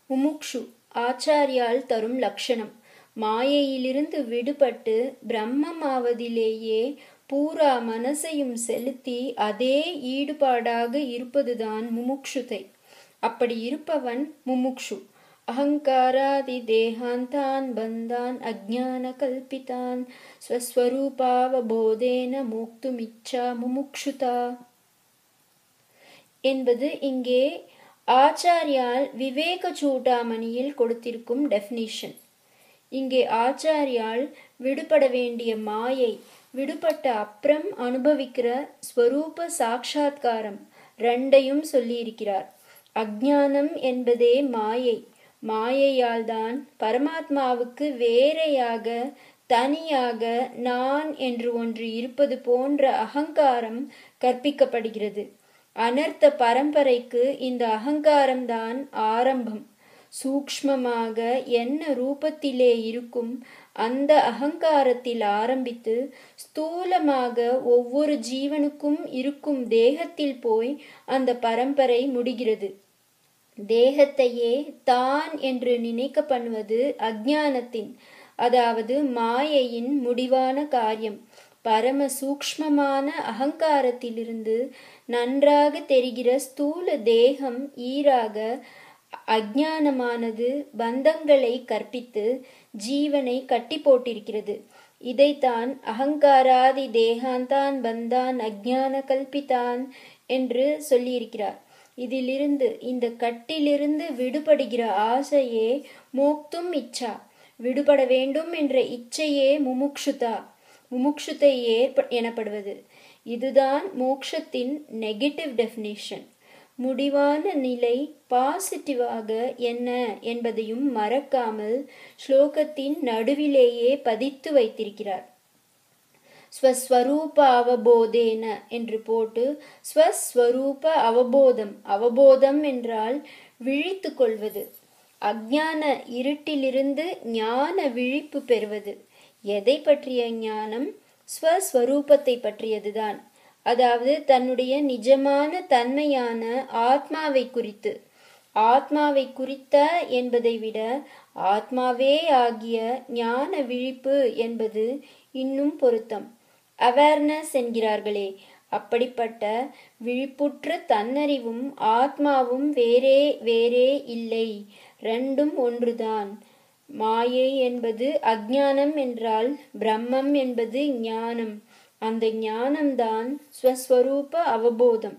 முமுக்ஷு ஆச்சாரியால் தரும் லட்சணம் மாயையிலிருந்து விடுபட்டு பிரம்மமாவதிலேயே பூரா மனசையும் செலுத்தி அதே ஈடுபாடாக இருப்பதுதான் முமுக்ஷுதை அப்படி இருப்பவன் முமுக்ஷு அகங்காராதி தேகாந்தான் பந்தான் அஜான கல்பிதான் ஸ்வஸ்வரூபாவபோதேன மோக்துமிச்சா முமுக்ஷுதா என்பது இங்கே ஆச்சாரியால் விவேக சூடாமணியில் கொடுத்திருக்கும் டெஃபினிஷன் இங்கே ஆச்சாரியால் விடுபட வேண்டிய மாயை விடுபட்ட அப்புறம் அனுபவிக்கிற ஸ்வரூப சாட்சா்காரம் ரெண்டையும் சொல்லியிருக்கிறார் அஜானம் என்பதே மாயை மாயையால் தான் பரமாத்மாவுக்கு வேறையாக தனியாக நான் என்று ஒன்று இருப்பது போன்ற அகங்காரம் கற்பிக்கப்படுகிறது அனர்த்த பரம்பரைக்கு இந்த அகங்காரம்தான் ஆரம்பம் சூக்ஷ்மமாக என்ன ரூபத்திலே இருக்கும் அந்த அகங்காரத்தில் ஆரம்பித்து ஸ்தூலமாக ஒவ்வொரு ஜீவனுக்கும் இருக்கும் தேகத்தில் போய் அந்த பரம்பரை முடிகிறது தேகத்தையே தான் என்று நினைக்க பண்ணுவது அஜானத்தின் அதாவது மாயையின் முடிவான காரியம் பரம சூக்ஷ்மமான அகங்காரத்திலிருந்து நன்றாக தெரிகிற ஸ்தூல தேகம் ஈராக அஜானமானது பந்தங்களை கற்பித்து ஜீவனை கட்டி போட்டிருக்கிறது இதைத்தான் அகங்காராதி தேகாந்தான் பந்தான் அஜான கல்பித்தான் என்று சொல்லியிருக்கிறார் இதிலிருந்து இந்த கட்டிலிருந்து விடுபடுகிற ஆசையே மோக்தும் இச்சா விடுபட வேண்டும் என்ற இச்சையே முமுக்ஷுதா முமுக்ஷுத்தை ஏற்ப எனப்படுவது இதுதான் மோக்ஷத்தின் நெகட்டிவ் டெஃபினிஷன் முடிவான நிலை பாசிட்டிவாக என்ன என்பதையும் மறக்காமல் ஸ்லோகத்தின் நடுவிலேயே பதித்து வைத்திருக்கிறார் ஸ்வஸ்வரூப அவபோதேன என்று போட்டு ஸ்வஸ்வரூப அவபோதம் அவபோதம் என்றால் விழித்து கொள்வது அஜான இருட்டிலிருந்து ஞான விழிப்பு பெறுவது எதை பற்றிய ஞானம் ஸ்வஸ்வரூபத்தை பற்றியதுதான் அதாவது தன்னுடைய நிஜமான தன்மையான ஆத்மாவை குறித்து ஆத்மாவை குறித்த என்பதை விட ஆத்மாவே ஆகிய ஞான விழிப்பு என்பது இன்னும் பொருத்தம் அவேர்னஸ் என்கிறார்களே அப்படிப்பட்ட விழிப்புற்ற தன்னறிவும் ஆத்மாவும் வேறே வேறே இல்லை ரெண்டும் ஒன்றுதான் மாயை என்பது அஜானம் என்றால் பிரம்மம் என்பது ஞானம் அந்த ஞானம்தான் ஸ்வஸ்வரூப அவபோதம்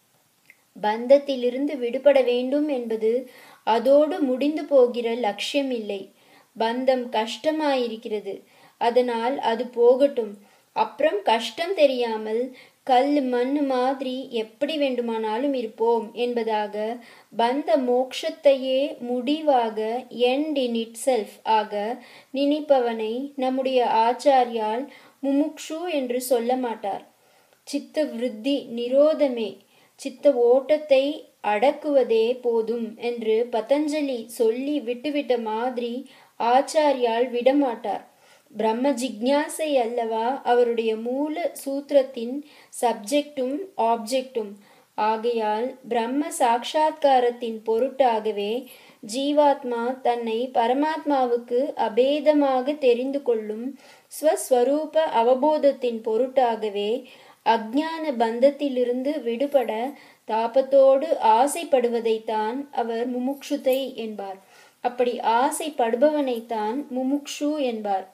பந்தத்திலிருந்து விடுபட வேண்டும் என்பது அதோடு முடிந்து போகிற லட்சியம் இல்லை பந்தம் கஷ்டமாயிருக்கிறது அதனால் அது போகட்டும் அப்புறம் கஷ்டம் தெரியாமல் கல் மண் மாதிரி எப்படி வேண்டுமானாலும் இருப்போம் என்பதாக பந்த மோக்ஷத்தையே முடிவாக எண்ட் இன் இட் செல்ஃப் ஆக நினைப்பவனை நம்முடைய ஆச்சாரியால் முமுக்ஷு என்று சொல்ல மாட்டார் சித்த விருத்தி நிரோதமே சித்த ஓட்டத்தை அடக்குவதே போதும் என்று பதஞ்சலி சொல்லி விட்டுவிட்ட மாதிரி ஆச்சாரியால் விடமாட்டார் பிரம்ம ஜிக்ஞாசை அல்லவா அவருடைய மூல சூத்திரத்தின் சப்ஜெக்டும் ஆப்ஜெக்டும் ஆகையால் பிரம்ம சாட்சா்காரத்தின் பொருட்டாகவே ஜீவாத்மா தன்னை பரமாத்மாவுக்கு அபேதமாக தெரிந்து கொள்ளும் ஸ்வஸ்வரூப அவபோதத்தின் பொருட்டாகவே அஜ்ஞான பந்தத்திலிருந்து விடுபட தாபத்தோடு ஆசைப்படுவதைத்தான் அவர் முமுக்ஷுதை என்பார் அப்படி ஆசைப்படுபவனைத்தான் முமுக்ஷு என்பார்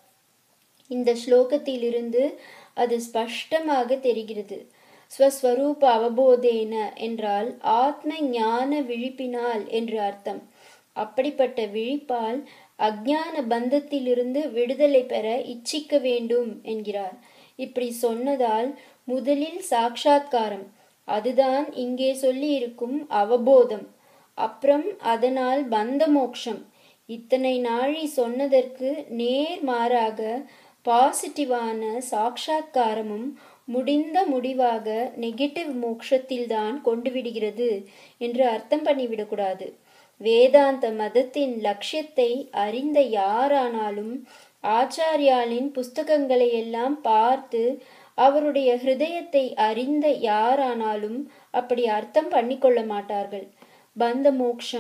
இந்த ஸ்லோகத்திலிருந்து அது ஸ்பஷ்டமாக தெரிகிறது ஸ்வஸ்வரூப அவபோதேன என்றால் ஆத்ம ஞான விழிப்பினால் என்று அர்த்தம் அப்படிப்பட்ட விழிப்பால் அஜ்ஞான பந்தத்திலிருந்து விடுதலை பெற இச்சிக்க வேண்டும் என்கிறார் இப்படி சொன்னதால் முதலில் சாட்சா்காரம் அதுதான் இங்கே சொல்லி இருக்கும் அவபோதம் அப்புறம் அதனால் பந்த மோக்ஷம் இத்தனை நாழி சொன்னதற்கு நேர் மாறாக பாசிட்டிவான சாட்சா்காரமும் முடிந்த முடிவாக நெகட்டிவ் மோக்ஷத்தில்தான் கொண்டு விடுகிறது என்று அர்த்தம் பண்ணிவிடக்கூடாது வேதாந்த மதத்தின் லட்சியத்தை அறிந்த யாரானாலும் ஆச்சாரியாலின் புஸ்தகங்களை எல்லாம் பார்த்து அவருடைய ஹிருதயத்தை அறிந்த யாரானாலும் அப்படி அர்த்தம் பண்ணிக்கொள்ள மாட்டார்கள் பந்த மோக்ஷம்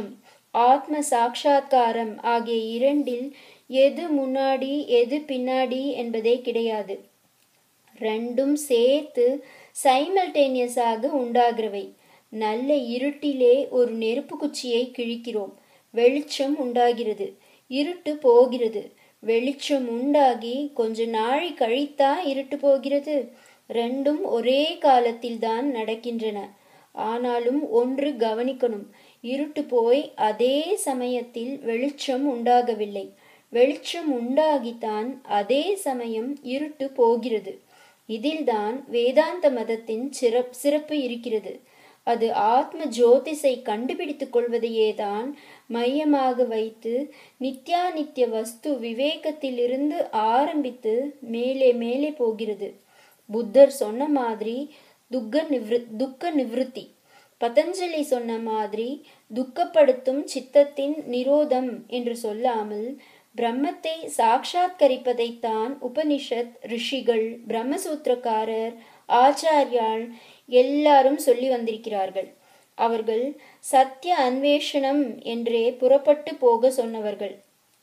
ஆத்ம சாட்சா்காரம் ஆகிய இரண்டில் எது முன்னாடி எது பின்னாடி என்பதே கிடையாது ரெண்டும் சேர்த்து சைமல்டேனியஸாக உண்டாகிறவை நல்ல இருட்டிலே ஒரு நெருப்பு குச்சியை கிழிக்கிறோம் வெளிச்சம் உண்டாகிறது இருட்டு போகிறது வெளிச்சம் உண்டாகி கொஞ்ச நாழி கழித்தா இருட்டு போகிறது ரெண்டும் ஒரே காலத்தில் தான் நடக்கின்றன ஆனாலும் ஒன்று கவனிக்கணும் இருட்டு போய் அதே சமயத்தில் வெளிச்சம் உண்டாகவில்லை வெளிச்சம் உண்டாகித்தான் அதே சமயம் இருட்டு போகிறது இதில்தான் வேதாந்த மதத்தின் சிறப் சிறப்பு இருக்கிறது அது ஆத்ம ஜோதிஷை கண்டுபிடித்துக் கொள்வதையேதான் மையமாக வைத்து நித்யானித்ய வஸ்து விவேகத்திலிருந்து ஆரம்பித்து மேலே மேலே போகிறது புத்தர் சொன்ன மாதிரி துக்க நிவ்ரு துக்க நிவிருத்தி பதஞ்சலி சொன்ன மாதிரி துக்கப்படுத்தும் சித்தத்தின் நிரோதம் என்று சொல்லாமல் பிரம்மத்தை சாட்சாத்கரிப்பதைத்தான் உபனிஷத் ரிஷிகள் பிரம்மசூத்திரக்காரர் ஆச்சாரியால் எல்லாரும் சொல்லி வந்திருக்கிறார்கள் அவர்கள் சத்திய அன்வேஷனம் என்றே புறப்பட்டு போக சொன்னவர்கள்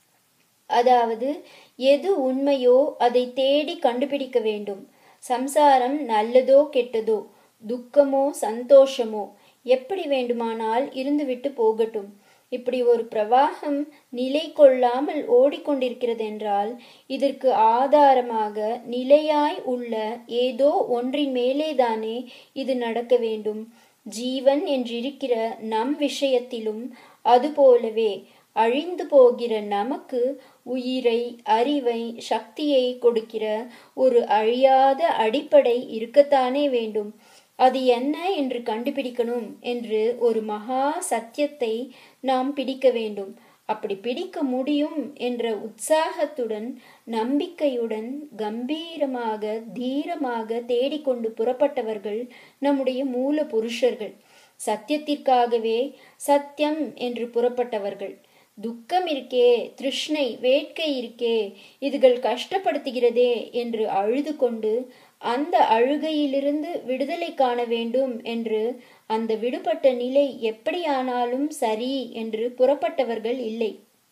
அதாவது எது உண்மையோ அதை தேடி கண்டுபிடிக்க வேண்டும் சம்சாரம் நல்லதோ கெட்டதோ துக்கமோ சந்தோஷமோ எப்படி வேண்டுமானால் இருந்துவிட்டு போகட்டும் இப்படி ஒரு பிரவாகம் நிலை கொள்ளாமல் ஓடிக்கொண்டிருக்கிறது என்றால் இதற்கு ஆதாரமாக நிலையாய் உள்ள ஏதோ ஒன்றின் மேலேதானே இது நடக்க வேண்டும் ஜீவன் என்றிருக்கிற நம் விஷயத்திலும் அதுபோலவே அழிந்து போகிற நமக்கு உயிரை அறிவை சக்தியை கொடுக்கிற ஒரு அழியாத அடிப்படை இருக்கத்தானே வேண்டும் அது என்ன என்று கண்டுபிடிக்கணும் என்று ஒரு மகா சத்தியத்தை நாம் பிடிக்க வேண்டும் அப்படி பிடிக்க முடியும் என்ற உற்சாகத்துடன் நம்பிக்கையுடன் கம்பீரமாக தீரமாக தேடிக்கொண்டு புறப்பட்டவர்கள் நம்முடைய மூல புருஷர்கள் சத்தியத்திற்காகவே சத்தியம் என்று புறப்பட்டவர்கள் துக்கம் இருக்கே திருஷ்ணை வேட்கை இருக்கே இதுகள் கஷ்டப்படுத்துகிறதே என்று அழுது கொண்டு அந்த அழுகையிலிருந்து விடுதலை காண வேண்டும் என்று அந்த விடுபட்ட நிலை எப்படியானாலும் சரி என்று புறப்பட்டவர்கள் இல்லை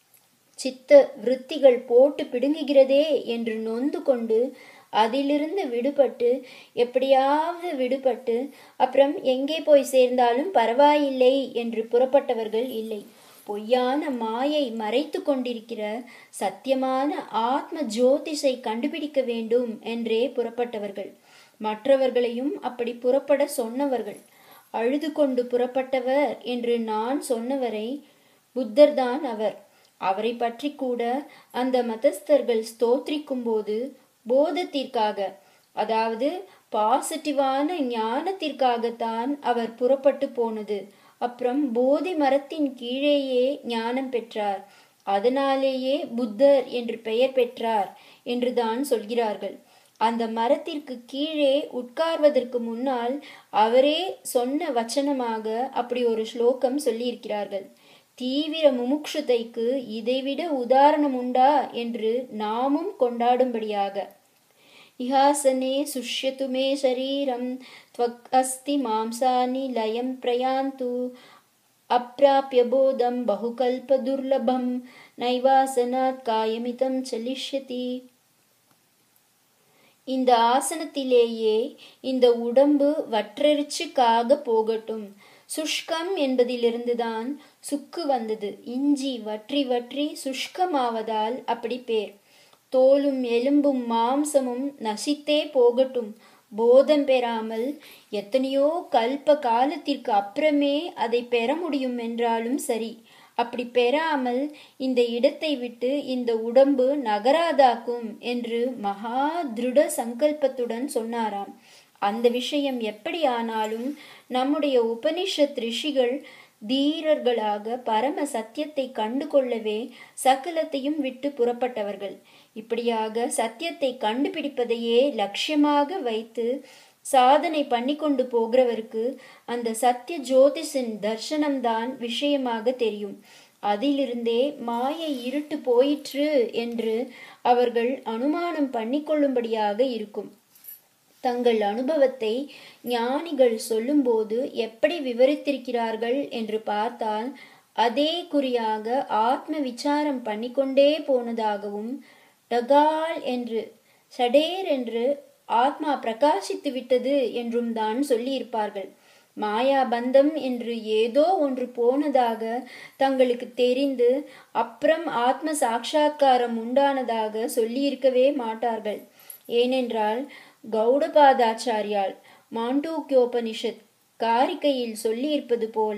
சித்த விருத்திகள் போட்டு பிடுங்குகிறதே என்று நொந்து கொண்டு அதிலிருந்து விடுபட்டு எப்படியாவது விடுபட்டு அப்புறம் எங்கே போய் சேர்ந்தாலும் பரவாயில்லை என்று புறப்பட்டவர்கள் இல்லை பொய்யான மாயை மறைத்து கொண்டிருக்கிற சத்தியமான ஆத்ம ஜோதிஷை கண்டுபிடிக்க வேண்டும் என்றே புறப்பட்டவர்கள் மற்றவர்களையும் அப்படி புறப்பட சொன்னவர்கள் அழுது கொண்டு புறப்பட்டவர் என்று நான் சொன்னவரை புத்தர்தான் அவர் அவரை பற்றி கூட அந்த மதஸ்தர்கள் ஸ்தோத்திரிக்கும் போது போதத்திற்காக அதாவது பாசிட்டிவான ஞானத்திற்காகத்தான் அவர் புறப்பட்டு போனது அப்புறம் போதி மரத்தின் கீழேயே ஞானம் பெற்றார் அதனாலேயே புத்தர் என்று பெயர் பெற்றார் என்றுதான் சொல்கிறார்கள் அந்த மரத்திற்கு கீழே உட்கார்வதற்கு முன்னால் அவரே சொன்ன வச்சனமாக அப்படி ஒரு ஸ்லோகம் சொல்லியிருக்கிறார்கள் தீவிர முமுக்ஷுதைக்கு இதைவிட உதாரணம் உண்டா என்று நாமும் கொண்டாடும்படியாக இஹாசனே சுஷ்யத்து மே சரீரம் त्वक् अस्ति मांसानि लयं प्रयान्तु अप्राप्य बोधं बहुकल्पदुर्लभं नैवासनात् कायमितं चलिष्यति இந்த ஆசனத்திலேயே இந்த உடம்பு வற்றரிச்சுக்காக போகட்டும் சுஷ்கம் என்பதிலிருந்துதான் சுக்கு வந்தது இஞ்சி வற்றி வற்றி சுஷ்கமாவதால் அப்படி பேர் தோலும் எலும்பும் மாம்சமும் நசித்தே போகட்டும் போதம் பெறாமல் எத்தனையோ கல்ப காலத்திற்கு அப்புறமே அதை பெற முடியும் என்றாலும் சரி அப்படி பெறாமல் இந்த இடத்தை விட்டு இந்த உடம்பு நகராதாக்கும் என்று மகா திருட சங்கல்பத்துடன் சொன்னாராம் அந்த விஷயம் எப்படி ஆனாலும் நம்முடைய உபனிஷத் ரிஷிகள் தீரர்களாக பரம சத்தியத்தை கண்டு கொள்ளவே சகலத்தையும் விட்டு புறப்பட்டவர்கள் இப்படியாக சத்தியத்தை கண்டுபிடிப்பதையே லட்சியமாக வைத்து சாதனை பண்ணி கொண்டு போகிறவருக்கு அந்த சத்திய ஜோதிஷின் தர்சனம்தான் விஷயமாக தெரியும் அதிலிருந்தே மாயை இருட்டு போயிற்று என்று அவர்கள் அனுமானம் பண்ணிக்கொள்ளும்படியாக இருக்கும் தங்கள் அனுபவத்தை ஞானிகள் சொல்லும்போது எப்படி விவரித்திருக்கிறார்கள் என்று பார்த்தால் அதே குறியாக ஆத்ம விசாரம் பண்ணிக்கொண்டே போனதாகவும் டகால் என்று சடேர் என்று ஆத்மா பிரகாசித்து விட்டது என்றும் தான் சொல்லியிருப்பார்கள் மாயா பந்தம் என்று ஏதோ ஒன்று போனதாக தங்களுக்கு தெரிந்து அப்புறம் ஆத்ம சாட்சா்காரம் உண்டானதாக சொல்லியிருக்கவே மாட்டார்கள் ஏனென்றால் கௌடபாதாச்சாரியால் மாண்டூக்கியோபனிஷத் காரிக்கையில் சொல்லியிருப்பது போல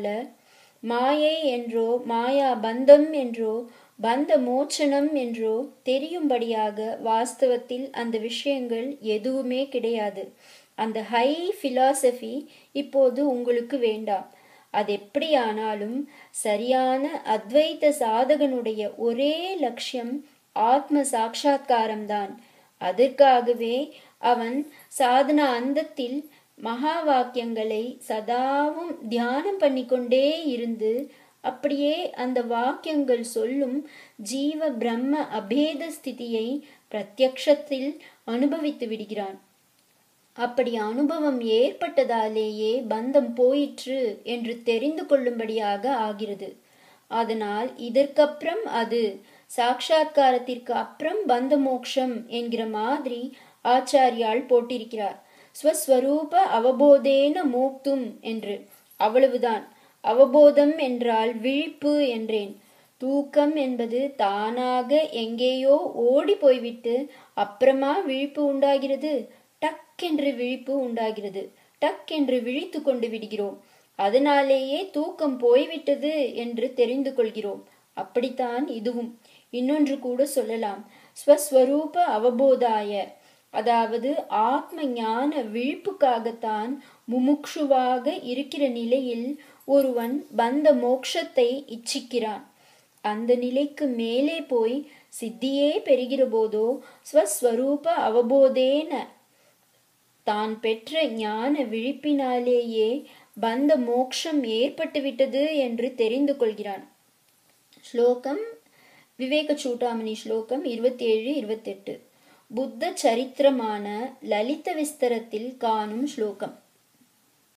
மாயை என்றோ மாயா பந்தம் என்றோ பந்த மோச்சனம் என்றோ தெரியும்படியாக வாஸ்தவத்தில் அந்த விஷயங்கள் எதுவுமே கிடையாது அந்த ஹை பிலாசபி இப்போது உங்களுக்கு வேண்டாம் அது எப்படியானாலும் சரியான அத்வைத்த சாதகனுடைய ஒரே லட்சியம் ஆத்ம சாட்சா்காரம்தான் அதற்காகவே அவன் சாதனா அந்தத்தில் மகா வாக்கியங்களை சதாவும் தியானம் பண்ணிக்கொண்டே இருந்து அப்படியே அந்த வாக்கியங்கள் சொல்லும் ஜீவ பிரம்ம அபேத ஸ்திதியை பிரத்யக்ஷத்தில் அனுபவித்து விடுகிறான் அப்படி அனுபவம் ஏற்பட்டதாலேயே பந்தம் போயிற்று என்று தெரிந்து கொள்ளும்படியாக ஆகிறது அதனால் இதற்கப்புறம் அது சாட்சா்காரத்திற்கு அப்புறம் பந்த மோக்ஷம் என்கிற மாதிரி ஆச்சாரியால் போட்டிருக்கிறார் ஸ்வஸ்வரூப அவபோதேன மோக்தும் என்று அவ்வளவுதான் அவபோதம் என்றால் விழிப்பு என்றேன் தூக்கம் என்பது தானாக எங்கேயோ ஓடி போய்விட்டு அப்புறமா விழிப்பு உண்டாகிறது டக் என்று விழிப்பு உண்டாகிறது டக் என்று விழித்து கொண்டு விடுகிறோம் அதனாலேயே தூக்கம் போய்விட்டது என்று தெரிந்து கொள்கிறோம் அப்படித்தான் இதுவும் இன்னொன்று கூட சொல்லலாம் ஸ்வஸ்வரூப அவபோதாய அதாவது ஆத்ம ஞான விழிப்புக்காகத்தான் முமுக்ஷுவாக இருக்கிற நிலையில் ஒருவன் பந்த மோக்ஷத்தை இச்சிக்கிறான் அந்த நிலைக்கு மேலே போய் சித்தியே பெறுகிற போதோ ஸ்வஸ்வரூப அவபோதேன தான் பெற்ற ஞான விழிப்பினாலேயே பந்த மோக்ஷம் ஏற்பட்டுவிட்டது என்று தெரிந்து கொள்கிறான் ஸ்லோகம் விவேக சூட்டாமணி ஸ்லோகம் இருபத்தி ஏழு இருபத்தெட்டு புத்த சரித்திரமான லலித விஸ்தரத்தில் காணும் ஸ்லோகம்